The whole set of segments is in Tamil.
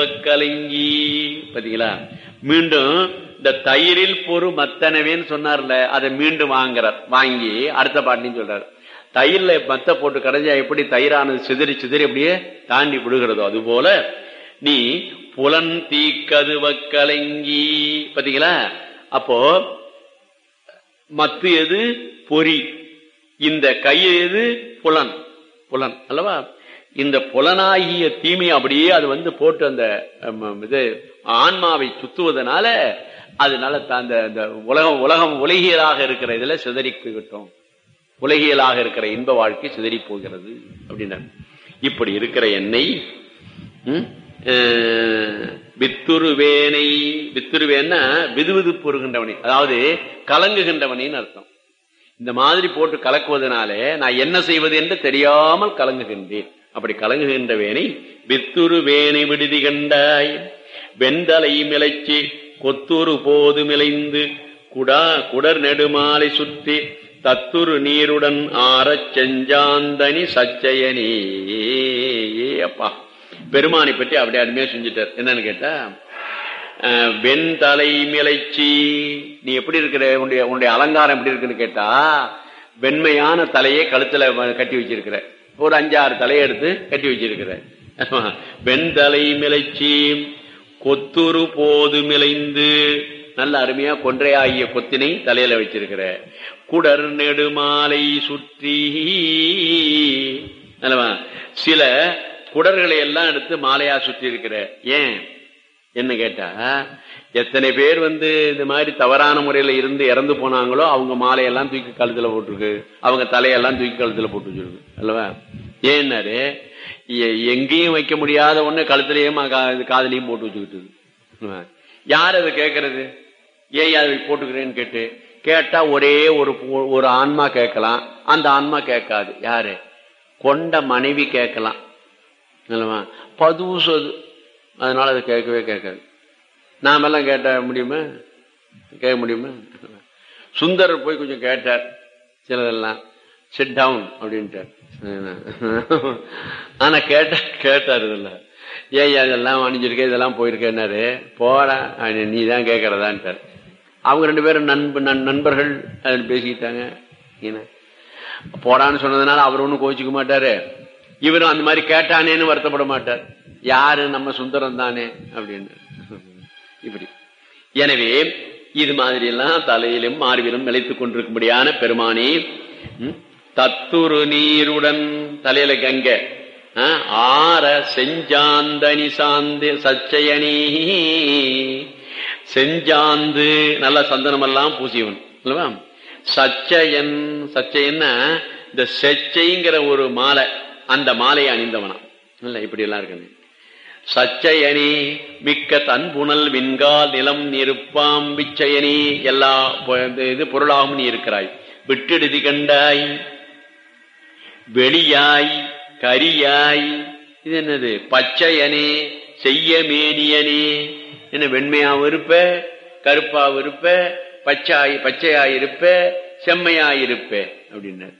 கலங்கி பாத்தீங்களா மீண்டும் இந்த தயிரில் பொறு மத்தனவேன்னு சொன்னார்ல அதை மீண்டும் வாங்குறார் வாங்கி அடுத்த பாட்டின்னு சொல்றாரு தயிர்ல மத்த போட்டு கடைஞ்சா எப்படி தயிரானது சிதறி சிதறி அப்படியே தாண்டி விடுகிறதோ அது போல நீ புலன் தீக்கதுவ கலங்கி பாத்தீங்களா அப்போ மத்து எது பொறி இந்த கை எது புலன் புலன் அல்லவா இந்த புலனாகிய தீமை அப்படியே அது வந்து போட்டு அந்த அம், இது ஆன்மாவை சுத்துவதனால அதனால த- அந்த அந்த உலகம் உலகம் உலகியலாக இருக்கிற இதுல சிதறி போய்விட்டோம் உலகியலாக இருக்கிற இன்ப வாழ்க்கை சிதறி போகிறது அப்படின்னாரு இப்படி இருக்கிற என்னை ம், அஹ், வித்துருவேனை வித்துருவேன்னா விதுவிதுப்பு வருகின்றவனை அதாவது கலங்குகின்றவனின்னு அர்த்தம் இந்த மாதிரி போட்டு கலக்குவதனாலே நான் என்ன செய்வது என்று தெரியாமல் கலங்குகின்றேன் அப்படி கலங்குகின்ற வேனை வித்துரு வேனை விடுதி கண்டாய் வெந்தலை மிளைச்சி கொத்துரு போது மிளைந்து குடா குடர் நெடுமாலை சுற்றி தத்துரு நீருடன் ஆறச் செஞ்சாந்தனி சச்சயனே ஏ அப்பா பெருமானை பற்றி அப்படியே அருமையா செஞ்சுட்டார் என்னன்னு கேட்டா அஹ், வெண்தலை மிளைச்சி நீ எப்படி இருக்கிற உன்னுடைய உன்னுடைய அலங்காரம் எப்படி இருக்குன்னு கேட்டா வெண்மையான தலையை கழுத்துல வ- கட்டி வச்சிருக்கிற ஒரு அஞ்சாறு தலையை எடுத்து கட்டி வச்சிருக்கிற வெண்தலை மிளைச்சி கொத்துரு போது மிளைந்து நல்ல அருமையா கொன்றையாகிய கொத்தினை தலையில வச்சிருக்கிற குடர் நெடுமாலை சுற்றி நல்லவா சில குடர்களை எல்லாம் எடுத்து மாலையா சுற்றி இருக்கிற ஏன் என்ன கேட்டா எத்தனை பேர் வந்து இந்த மாதிரி தவறான முறையில இருந்து இறந்து போனாங்களோ அவங்க மாலையெல்லாம் தூக்கி கழுத்துல போட்டிருக்கு அவங்க தலையெல்லாம் தூக்கி கழுத்துல போட்டு வச்சிருக்கு அல்லவா ஏன்னாரு எ- எங்கேயும் வைக்க முடியாத ஒண்ணு கழுத்துலயும் கா- காதுலயும் போட்டு வச்சுக்கிட்டு யார் அதை கேட்கறது ஏன் அதை போட்டுக்கிறேன்னு கேட்டு கேட்டா ஒரே ஒரு பு- ஒரு ஆன்மா கேட்கலாம் அந்த ஆன்மா கேட்காது யாரு கொண்ட மனைவி கேட்கலாம் இல்லவா பதுசு அது அதனால அதை கேட்கவே கேட்காது நாமெல்லாம் கேட்ட முடியுமா கேட்க முடியுமா சுந்தரர் போய் கொஞ்சம் கேட்டார் சிலதெல்லாம் சிட் டவுன் அப்படின்ட்டார் ஆனா கேட்ட கேட்டார் இதெல்லாம் ஏன் இதெல்லாம் அணிஞ்சிருக்க இதெல்லாம் போயிருக்கேன்னாரு போடா நீ தான் கேட்கறதான்ட்டார் அவங்க ரெண்டு பேரும் நண்ப நண்- நண்பர்கள் அதில் பேசிக்கிட்டாங்க என்ன போடான்னு சொன்னதுனால அவர் ஒன்றும் கோச்சிக்க மாட்டாரு இவரும் அந்த மாதிரி கேட்டானேன்னு வருத்தப்பட மாட்டார் யாரு நம்ம சுந்தரம் தானே அப்படின்னு இப்படி எனவே இது மாதிரி எல்லாம் தலையிலும் மார்பிலும் நிலைத்துக் கொண்டிருக்கும்படியான பெருமானே ம், தத்துரு நீருடன் தலையில கங்க ஆ, ஆர செஞ்சாந்தனி சாந்து சச்சயனி செஞ்சாந்து நல்ல சந்தனம் எல்லாம் பூசியவன் அல்லவா சச்சயன் சச்சயன்னா இந்த செச்சைங்கிற ஒரு மாலை அந்த மாலையை அணிந்தவனா இல்ல இப்படி எல்லாம் இருக்கு சச்சயனி மிக்க தன்புணல் விண்கால் நிலம் நெருப்பாம் விச்சயனி எல்லா பொ- இந்த இது பொருளாகும் நீ இருக்கிறாய் விட்டெடுதி கண்டாய் வெளியாய் கரியாய் இது என்னது பச்சையனே செய்ய மேனியனே என்ன வெண்மையாவும் இருப்ப கருப்பாவும் இருப்ப பச்சாய் பச்சையாய் இருப்ப செம்மையாய் இருப்ப அப்படின்னாரு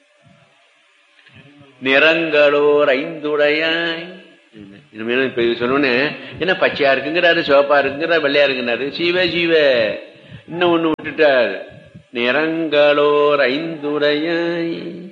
நிறங்களோர் ஐந்துடையாய் இனிமேல் இப்ப இது சொன்னோன்னு என்ன பச்சையா இருக்குங்கிறாரு சிவப்பா இருக்குங்கிறாரு வெள்ளையா இருக்குங்கிறாரு சீவ சீவ இன்னும் ஒண்ணு விட்டுட்டார் நிறங்களோர் ஐந்துடையாய்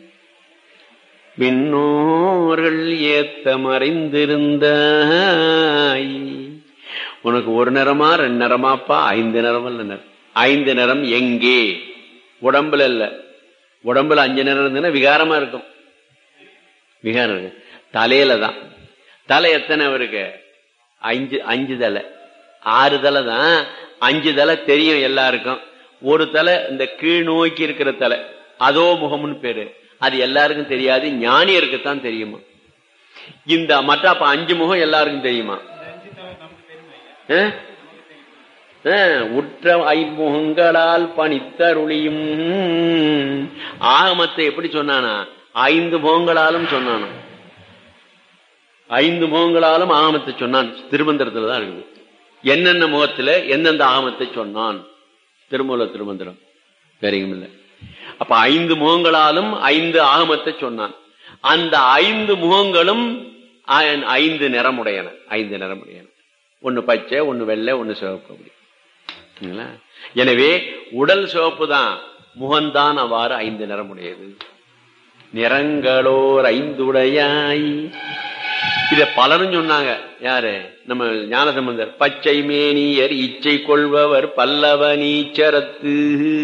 விண்ணோர்கள் ஏத்த மறைந்திருந்தாய் உனக்கு ஒரு நிறமா ரெண்டு நிறமாப்பா ஐந்து நிறம் இல்ல ஐந்து நிறம் எங்கே உடம்புல இல்ல உடம்புல அஞ்சு நிறம் இருந்ததுன்னா விகாரமா இருக்கும் விகாரம் இருக்கு தலையில தான் தலை எத்தனை அவருக்கு அஞ்சு அஞ்சு தலை ஆறு தலை தான் அஞ்சு தலை தெரியும் எல்லாருக்கும் ஒரு தலை இந்த கீழ் நோக்கி இருக்கிற தலை அதோ முகம்னு பேரு அது எல்லாருக்கும் தெரியாது ஞானியருக்கு தான் தெரியுமா இந்த மற்ற அப்ப அஞ்சு முகம் எல்லாருக்கும் தெரியுமா ஆ? ஆ, உற்ற ஐமுகங்களால் பணித்தருளியும் ஆகமத்தை எப்படி சொன்னானா ஐந்து முகங்களாலும் சொன்னானா ஐந்து முகங்களாலும் ஆகமத்தை சொன்னான் திருமந்திரத்துல தான் இருக்குது என்னென்ன முகத்துல எந்தெந்த ஆகமத்தை சொன்னான் திருமூல திருமந்திரம் சரிங்கள அப்ப ஐந்து முகங்களாலும் ஐந்து ஆகமத்தை சொன்னான் அந்த ஐந்து முகங்களும் ஐ- ஐந்து நிறமுடையன ஐந்து நிறமுடையன ஒன்னு பச்சை ஒன்னு வெள்ளை ஒன்னு சிவப்பு அப்படி சரிங்களா? எனவே உடல் சிவப்பு தான் முகம்தான் அவ்வாறு ஐந்து நிறமுடையது நிறங்களோர் ஐந்துடையாய் இத பலரும் சொன்னாங்க யாரு நம்ம ஞானசம்பந்தர் பச்சை மேனியர் இச்சை கொள்பவர் பல்லவ நீச்சரத்து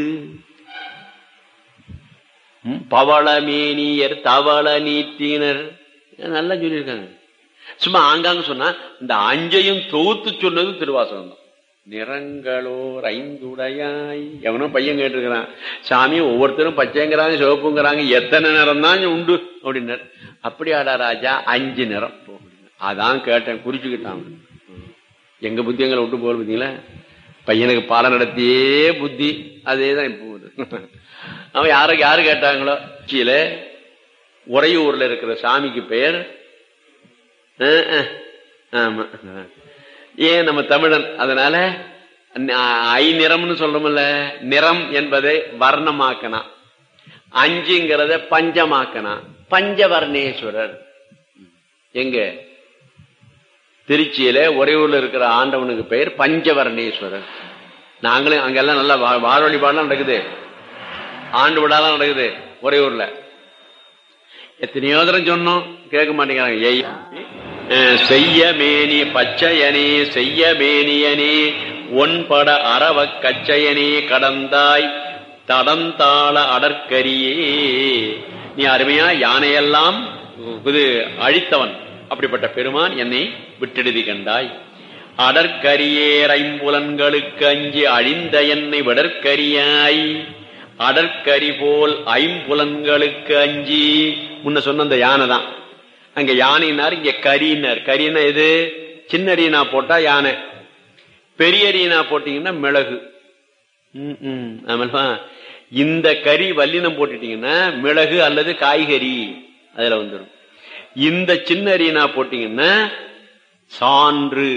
ம், பவள மேனியர் தவள நீட்டினர் நல்லா சொல்லியிருக்காங்க சும்மா ஆங்காங்க சொன்னா இந்த அஞ்சையும் தொகுத்து சொன்னது திருவாசகம் தான் நிறங்களோர் ஐந்துடையாய் எவனோ பையன் கேட்டிருக்கிறான் சாமி ஒவ்வொருத்தரும் பச்சைங்கிறாங்க சிவப்புங்கிறாங்க எத்தனை நிறம் தான் உண்டு அப்படின்னாரு அப்படியாடா ராஜா அஞ்சு நிறம் போ அப்படின்னாரு. அதான் கேட்டேன் குறிச்சுக்கிட்டான் எங்க புத்தி எங்களை விட்டு போகல பார்த்தீங்களா பையனுக்கு பாடம் நடத்தியே புத்தி அதே தான் இப்போ வருது. அவன் யார யாரு கேட்டாங்களோ கீழே உறையூர்ல இருக்கிற சாமிக்கு பெயர் அஹ், அஹ், ஆமா ஏன் நம்ம தமிழன் அதனால ந- ஐ நிறம்னு சொல்றோம்ல நிறம் என்பதை வர்ணமாக்கனா அஞ்சுங்கிறத பஞ்சமாக்கனா பஞ்சவர்ணேஸ்வரர் எங்க திருச்சியில ஒரே ஊர்ல இருக்கிற ஆண்டவனுக்கு பெயர் பஞ்சவர்ணேஸ்வரர் நாங்களும் அங்கெல்லாம் நல்லா வா- வார வழிபாடுலாம் நடக்குது ஆண்டு விழாலாம் நடக்குது ஒரே ஊர்ல எத்தனையோ தரம் சொன்னோம் கேட்க மாட்டேங்கிறாங்க ஏய் அஹ், செய்ய மேனி பச்சையனே செய்ய மேனியனே ஒன்பட அரவ கச்சையனே கடந்தாய் தடந்தாள அடற்கரியே நீ அருமையா யானையெல்லாம் இது அழித்தவன் அப்படிப்பட்ட பெருமான் என்னை விட்டெடுதி கண்டாய் அடற்கரியேர் ஐம்புலன்களுக்கு அஞ்சி அழிந்த என்னை விடற்கரியாய் அடற்கரி போல் ஐம்புலன்களுக்கு அஞ்சி முன்ன சொன்ன அந்த யானை தான் அங்க யானைனார் இங்க கரினார் கரினா எது சின்ன அரியனா போட்டா யானை பெரிய அரியனா போட்டீங்கன்னா மிளகு ம், ம். ஆமால்வா? இந்த கறி வல்லினம் போட்டுட்டீங்கன்னா மிளகு அல்லது காய்கறி அதுல வந்துடும் இந்த சின்ன அரியனா போட்டீங்கன்னா சான்று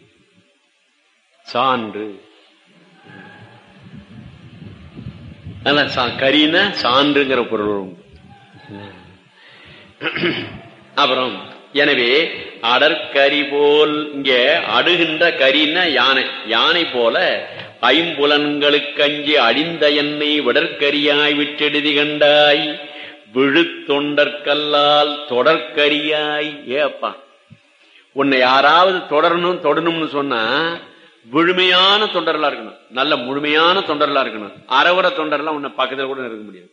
சான்று அதான் சா- கரின்னா சான்றுங்கிற பொருள் வரும். அப்புறம் எனவே அடற்கரி போல் இங்க அடுகின்ற கரின்னா யானை யானை போல ஐம்புலன்களுக்கஞ்சி அழிந்த என்னை விடற்கரியாய் விட்டெடுதி கண்டாய் விழுத்தொண்டற்கல்லால் தொடர்கரியாய் ஏப்பா உன்னை யாராவது தொடரணும் தொடணும்னு சொன்னா முழுமையான தொண்டர்களா இருக்கணும் நல்ல முழுமையான தொண்டர்களா இருக்கணும் அறவுற தொண்டர்லாம் உன்னை பக்கத்துல கூட இருக்க முடியாது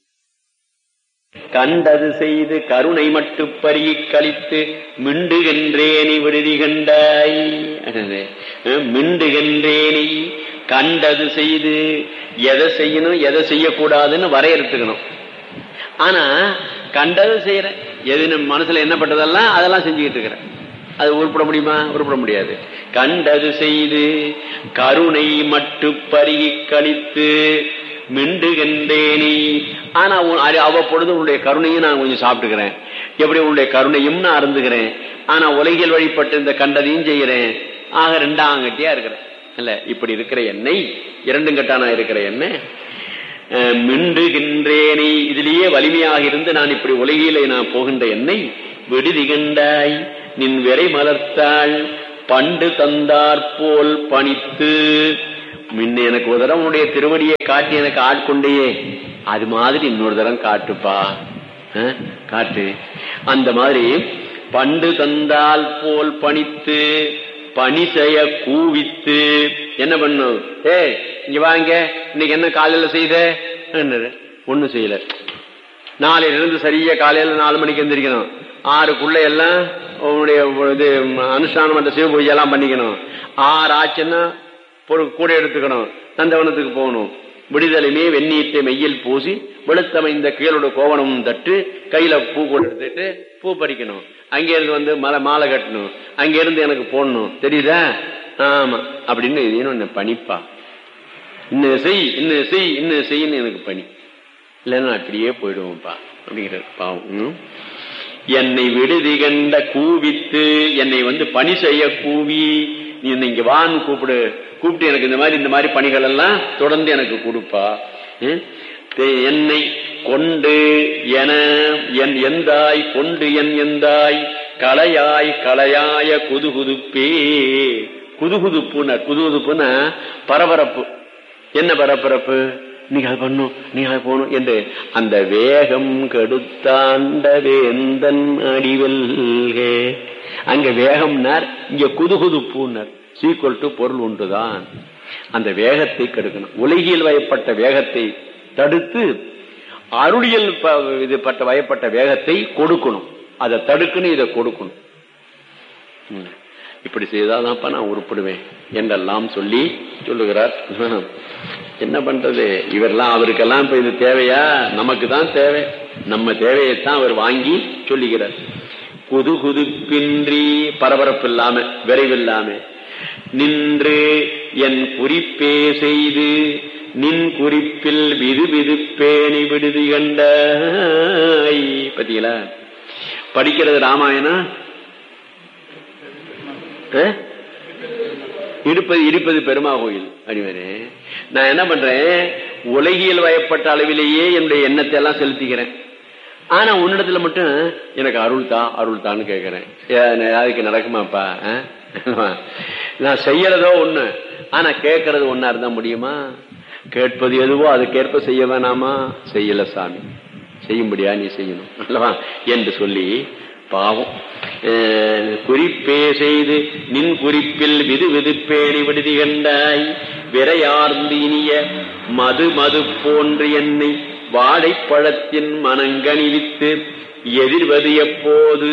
கண்டது செய்து கருணை மட்டு பருகி கழித்து மிண்டுகின்றேனி விடுதி கண்டாய் அஹ், மிண்டுகின்றேனி கண்டது செய்து எதை செய்யணும் எதை செய்யக்கூடாதுன்னு வரையறுத்துக்கணும் ஆனா கண்டது செய்யறேன் எது நம்ம மனசுல என்ன பட்டதெல்லாம் அதெல்லாம் செஞ்சுக்கிட்டு இருக்கிறேன் அது உருப்பட முடியுமா உருப்பட முடியாது கண்டது செய்து கருணை மட்டு பருகி கழித்து மிண்டுகின்றேனி ஆனா உன் அது அவ்வப்பொழுது உன்னுடைய கருணையும் நான் கொஞ்சம் சாப்பிட்டுக்கிறேன் எப்படி உன்னுடைய கருணையும் நான் அருந்துகிறேன் ஆனா உலகில் வழிபட்டு இந்த கண்டதையும் செய்கிறேன் ஆக ரெண்டாங்கட்டியா இருக்கிறேன் இல்ல இப்படி இருக்கிற என்னை இரண்டும் கட்டானா இருக்கிற என்ன அஹ், மிண்டுகின்றேனே இதிலேயே வலிமையாக இருந்து நான் இப்படி உலகிலே நான் போகின்ற என்னை விடுதி கண்டாய் நின் விரை மலர்த்தாள் பண்டு தந்தாற்போல் பணித்து முன்ன எனக்கு ஒரு தரம் உன்னுடைய திருவடியை காட்டி எனக்கு ஆட்கொண்டையே அது மாதிரி இன்னொரு தரம் காட்டுப்பா அஹ், காட்டு அந்த மாதிரி பண்டு தந்தால் போல் பணித்து பணி செய்ய கூவித்து என்ன பண்ணும் ஏ இங்க வாங்க இன்னைக்கு என்ன காலையில செய்த ஒண்ணும் செய்யல நாளையில இருந்து சரியா காலையில நாலு மணிக்கு எந்திரிக்கணும் ஆறுக்குள்ள எல்லாம் உன்னுடைய இது அனுஷ்டானம் அந்த சிவ பூஜை எல்லாம் பண்ணிக்கணும் ஆறு ஆச்சுன்னா பொரு- கூட எடுத்துக்கணும் நந்தவனத்துக்கு போகணும் விடுதலைமே வெந்நீட்டை மெய்யில் பூசி வெளுத்தமைந்த கீழோட கோவணமும் தட்டு கையில பூ கொண்டு எடுத்துட்டு பூ பறிக்கணும் அங்க இருந்து வந்து மலை மாலை கட்டணும் அங்க இருந்து எனக்கு போடணும் தெரியுதா ஆமா அப்படின்னு இது என்ன பணிப்பா இன்னும் செய் இன்னும் செய் இன்னும் செய்யன்னு எனக்கு பணி இல்லைன்னா அப்படியே போயிடுவோம்ப்பா அப்படிங்கிற பாவம் ம். என்னை விடுதி கண்ட கூவித்து என்னை வந்து பணி செய்ய கூவி நீ என்னை இங்க வான்னு கூப்பிடு கூப்பிட்டு எனக்கு இந்த மாதிரி இந்த மாதிரி பணிகள் எல்லாம் தொடர்ந்து எனக்கு கொடுப்பா ம். தே- என்னை கொண்டு என என் எந்தாய் கொண்டு என் எந்தாய் கலையாய் கலையாய குதுகுதுப்பே குதுகுதுப்புனர் குதுகுதுப்புன்னா பரபரப்பு என்ன பரபரப்பு நீங்க அது பண்ணும் நீங்க அது போகணும் என்று அந்த வேகம் கெடுத்தாண்ட வேந்தன் அடிவல்கே அங்க வேகம்னார் இங்க குதுகுதுப்புனர் சீக்குவல் டு பொருள் ஒன்றுதான் அந்த வேகத்தை கெடுக்கணும் உலகில் வயப்பட்ட வேகத்தை தடுத்து அருளியல் ப- இது பட்ட வயப்பட்ட வேகத்தை கொடுக்கணும் அதை தடுக்கணும் இதை கொடுக்கணும் ம். இப்படி செய்தாதான்ப்பா நான் உருப்படுவேன் என்றெல்லாம் சொல்லி சொல்லுகிறார் என்ன பண்றது இவரெல்லாம் அவருக்கெல்லாம் இப்ப இது தேவையா நமக்கு தான் தேவை நம்ம தேவையைத்தான் அவர் வாங்கி சொல்லுகிறார் குது குதுப்பின்றி பரபரப்பு இல்லாம விரைவில்லாம நின்று என் குறிப்பே செய்து நின் குறிப்பில் விது விதுப்பேணி விடுதி கண்டாய் பத்தீங்களா படிக்கிறது ராமாயணம் அஹ்? இருப்பது இருப்பது பெருமா கோயில் அடிவரே நான் என்ன பண்றேன் உலகியல் வயப்பட்ட அளவிலேயே என்னுடைய எண்ணத்தை எல்லாம் செலுத்திக்கிறேன் ஆனா உன்னிடத்துல மட்டும் எனக்கு அருள் தா அருள் தான்னு கேட்கிறேன் ஏன், அதுக்கு நடக்குமாப்பா அஹ்? நான் செய்யறதோ ஒண்ணு ஆனா கேட்கறது ஒன்னா இருந்தா முடியுமா கேட்பது எதுவோ அதுக்கேற்ப செய்ய வேணாமா செய்யல சாமி செய்யும்படியா நீ செய்யணும் அல்லவா என்று சொல்லி பாவம் அஹ், குறிப்பே செய்து நின் குறிப்பில் விது விதுப்பேணி விடுதி கண்டாய் விரையார்ந்து இனிய மது மது போன்று என்னை வாழைப்பழத்தின் மனங்கணிவித்து எதிர்வது எப்போது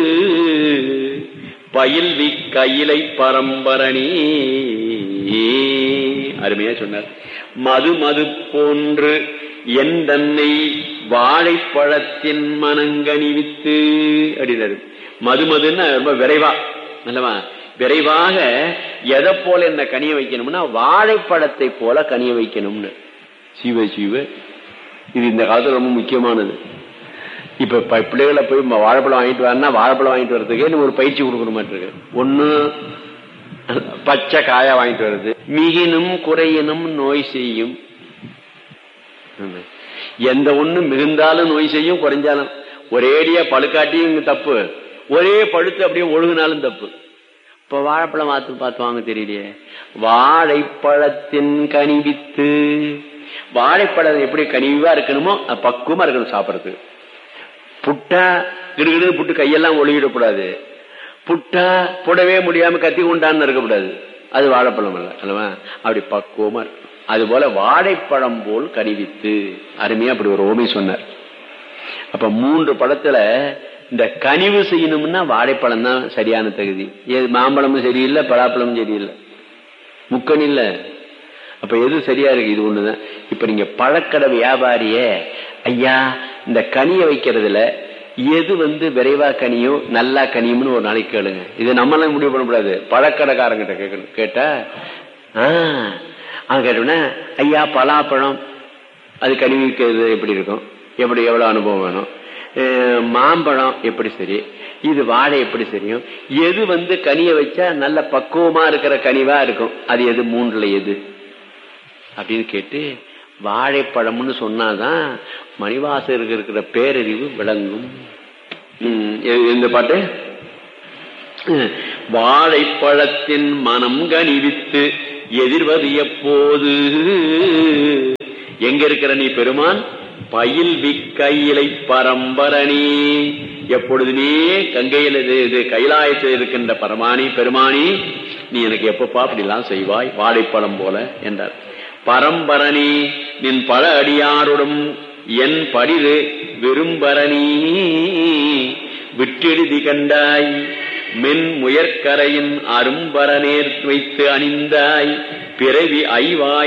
பயில்வி கையிலை பரம்பரணி அருமையா சொன்னார் மது மது போன்று என் தன்னை வாழைப்பழத்தின் மனங்கணிவித்து அப்படின்னாரு மது மதுன்னா ரொம்ப விரைவா அல்லவா விரைவாக எதை போல என்ன கனிய வைக்கணும்னா வாழைப்பழத்தை போல கனிய வைக்கணும்னு சிவ சிவ இது இந்த காலத்துல ரொம்ப முக்கியமானது இப்ப ப- பிள்ளைகளை போய் ம- வாழைப்பழம் வாங்கிட்டு வரனா வாழைப்பழம் வாங்கிட்டு வர்றதுக்கு நீ ஒரு பயிற்சி கொடுக்கணும் மாட்டிருக்கு ஒண்ணு பச்சை காயா வாங்கிட்டு வர்றது மிகினும் குறையினும் நோய் செய்யும் ஆமா. எந்த ஒண்ணு மிகுந்தாலும் நோய் செய்யும் குறைஞ்சாலும் ஒரேடியா பழுக்காட்டியும் இங்க தப்பு ஒரே பழுத்து அப்படியே ஒழுகுனாலும் தப்பு இப்ப வாழைப்பழம் பார்த்து பார்த்து வாங்க தெரியலையே வாழைப்பழத்தின் கனிவித்து வாழைப்பழம் எப்படி கனிவா இருக்கணுமோ அது பக்குவமா இருக்கணும் சாப்பிடறதுக்கு புட்டா கிடுகிடு புட்டு கையெல்லாம் ஒழுகிடக்கூடாது புட்டா புடவே முடியாம கத்தி கொண்டான்னு இருக்கக்கூடாது அது வாழைப்பழம் அல்ல அல்லவா அப்படி பக்குவமா இருக்கும் அது போல வாழைப்பழம் போல் கனிவித்து அருமையா அப்படி ஒரு ஓமை சொன்னார் அப்ப மூன்று பழத்துல இந்த கனிவு செய்யணும்னா வாழைப்பழம் தான் சரியான தகுதி ஏது மாம்பழமும் சரியில்லை பலாப்பழமும் சரியில்லை முக்கன் இல்ல அப்ப எது சரியா இருக்கு இது ஒண்ணுதான் இப்ப நீங்க பழக்கடை வியாபாரியே ஐயா இந்த கனியை வைக்கிறதுல எது வந்து விரைவா கனியோ நல்லா கனியும்னு ஒரு நாளைக்கு கேளுங்க இது நம்மளாம் முடிவு பண்ணக்கூடாது பழக்கடைக்காரங்கிட்ட கேட்கணும் கேட்டா ஆஹ் அவன் கேட்டோம்னா ஐயா பலாப்பழம் அது கனிவிக்கிறது எப்படி இருக்கும் எப்படி எவ்வளவு அனுபவம் வேணும் அஹ் மாம்பழம் எப்படி சரி இது வாழை எப்படி சரியும் எது வந்து கனிய வச்சா நல்ல பக்குவமா இருக்கிற கனிவா இருக்கும் அது எது மூன்றுல எது அப்படின்னு கேட்டு வாழைப்பழம்னு சொன்னாதான் மணிவாசருக்கு இருக்கிற பேரறிவு விளங்கும் ம், எ- இந்த பாட்டு வாழைப்பழத்தின் மனம் கனிவித்து எதிர்வது எப்போது எங்க இருக்கிற நீ பெருமான் பயில் விக்கையிலை பரம்பரணி எப்பொழுதுமே கங்கையில் இது இது கைலாயத்தில் இருக்கின்ற பரமானி பெருமானி நீ எனக்கு எப்பப்பா அப்படிலாம் செய்வாய் வாழைப்பழம் போல என்றார் பரம்பரணி நின் பல அடியாரோடும் என் படிது விரும்பரணி விட்டெழுதி கண்டாய் மென் முயற்கரையின் அரும்பரநேர் வைத்து அணிந்தாய் பிறவி ஐவாய்